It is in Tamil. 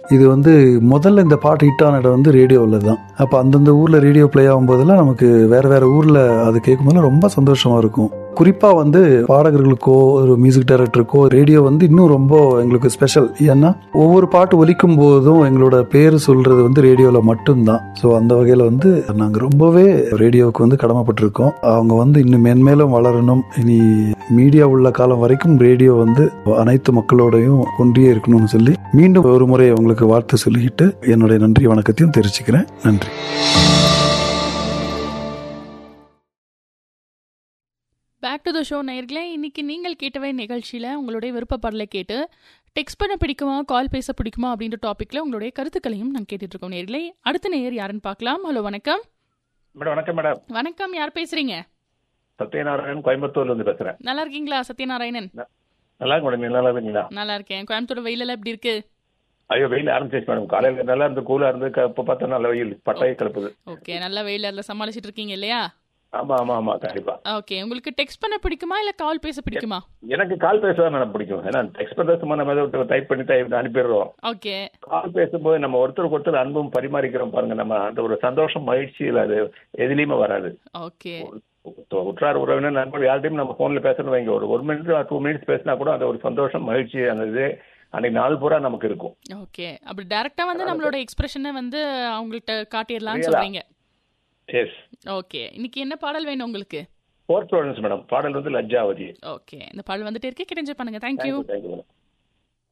இது வந்து முதல்ல இந்த பாட்டு ஹிட் ஆன இடம் வந்து ரேடியோவில் தான் அப்போ அந்தந்த ஊரில் ரேடியோ ப்ளே ஆகும்போதெல்லாம் நமக்கு வேற வேற ஊரில் அது கேட்கும்போது ரொம்ப சந்தோஷமா இருக்கும் குறிப்பாக வந்து பாடகர்களுக்கோ ஒரு மியூசிக் டைரக்டருக்கோ ரேடியோ வந்து இன்னும் ரொம்ப எங்களுக்கு ஸ்பெஷல் ஏன்னா ஒவ்வொரு பாட்டு ஒலிக்கும் போதும் எங்களோட பேர் சொல்றது வந்து ரேடியோவில் மட்டும்தான் ஸோ அந்த வகையில் வந்து நாங்கள் ரொம்பவே ரேடியோவுக்கு வந்து கடமைப்பட்டிருக்கோம் அவங்க வந்து இன்னும் மென்மேலும் வளரணும் இனி மீடியா உள்ள காலம் வரைக்கும் ரேடியோ வந்து அனைத்து மக்களோடையும் ஒன்றியே இருக்கணும்னு சொல்லி மீண்டும் ஒரு முறை அவங்களுக்கு வாழ்த்து சொல்லிக்கிட்டு என்னுடைய நன்றி வணக்கத்தையும் தெரிவிச்சுக்கிறேன் நன்றி பேக் டு த ஷோ நேயர்களே இன்னைக்கு நீங்கள் கேட்டவை நிகழ்ச்சியில் உங்களுடைய விருப்பப்பாடலை கேட்டு டெக்ஸ்ட் பண்ண பிடிக்குமா கால் பேச பிடிக்குமா அப்படின்ற டாப்பிக்கில் உங்களுடைய கருத்துக்களையும் நாங்கள் கேட்டுட்டு இருக்கோம் நேர்களே அடுத்த நேயர் யாருன்னு பார்க்கலாம் ஹலோ வணக்கம் மேடம் வணக்கம் மேடம் வணக்கம் யார் பேசுறீங்க சத்யநாராயணன் கோயம்புத்தூர்ல இருந்து பேசுறேன் நல்லா இருக்கீங்களா சத்யநாராயணன் நல்லா இருக்கு மேடம் நீங்க நல்லா இருக்கீங்களா நல்லா இருக்கேன் கோயம்புத்தூர் வெயிலெல்லாம் எப்படி இருக்கு ஐயோ வெயில் ஆரம்பிச்சிச்சு மேடம் காலையில நல்லா இருந்து கூலா இருந்து க- இப்ப பார்த்தா நல்ல வெயில் பட்டாயை கிளப்புது ஓகே நல்லா வெயில் அதில் சமாளிச்சிட்டு இருக்கீங்க இல்லையா ஆமா ஆமா ஆமா கண்டிப்பா ஓகே உங்களுக்கு டெக்ஸ்ட் பண்ண பிடிக்குமா இல்லை கால் பேச பிடிக்குமா எனக்கு கால் பேச தான் மேடம் பிடிக்கும் ஏன்னா டெக்ஸ்ட் பண்ண சும்மா நம்ம ஏதோ டைப் பண்ணி டைப் அனுப்பிடுறோம் ஓகே கால் பேசும்போது நம்ம ஒருத்தருக்கு ஒருத்தர் அன்பும் பரிமாறிக்கிறோம் பாருங்க நம்ம அந்த ஒரு சந்தோஷம் மகிழ்ச்சி அது எதுலயுமே வராது ஓகே உ- உற்றார் உறவினர் நண்பர் யார்ட்டையும் நம்ம போன்ல பேசணும் வைங்க ஒரு ஒரு மினிட் டூ மினிட்ஸ் பேசினா கூட அந்த ஒரு சந்தோஷம் மகிழ்ச்சி அந்த இது அன்னைக்கு நாள் பூரா நமக்கு இருக்கும் ஓகே அப்படி டைரக்டா வந்து நம்மளோட எக்ஸ்பிரஷனை வந்து அவங்கள்ட்ட காட்டிடலாம்னு Real-ஆ. சொல்றீங்க எஸ் ஓகே இன்னைக்கு என்ன பாடல் வேணும் உங்களுக்கு ஃபோர்த் மேடம் பாடல் வந்து லஜ்ஜாவதி ஓகே இந்த பாடல் வந்துட்டே இருக்கு கிடைஞ்சு பண்ணுங்க தேங்க்யூ தேங்க்யூ மேடம்